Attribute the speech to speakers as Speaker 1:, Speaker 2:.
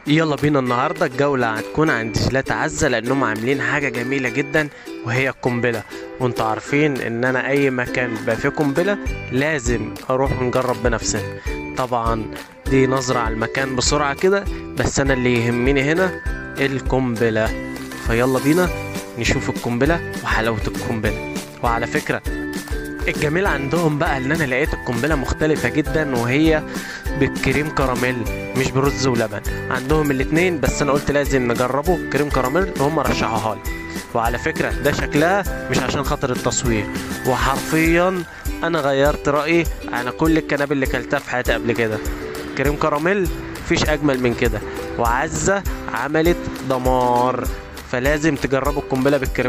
Speaker 1: يلا بينا النهاردة الجولة هتكون عند شلات عزة لأنهم عاملين حاجة جميلة جدا وهي القنبلة وانتوا عارفين ان انا اي مكان بيبقى فيه قنبلة لازم اروح ونجرب بنفسنا طبعا دي نظرة على المكان بسرعة كده بس انا اللي يهمني هنا القنبلة فيلا بينا نشوف القنبلة وحلاوة القنبلة وعلى فكرة الجميل عندهم بقى ان انا لقيت القنبله مختلفه جدا وهي بالكريم كراميل مش برز ولبن عندهم الاتنين بس انا قلت لازم نجربه كريم كراميل وهم رشحوها لي وعلى فكره ده شكلها مش عشان خاطر التصوير وحرفيا انا غيرت رايي على كل الكناب اللي كلتها في حياتي قبل كده كريم كراميل مفيش اجمل من كده وعزه عملت دمار فلازم تجربوا القنبله بالكريم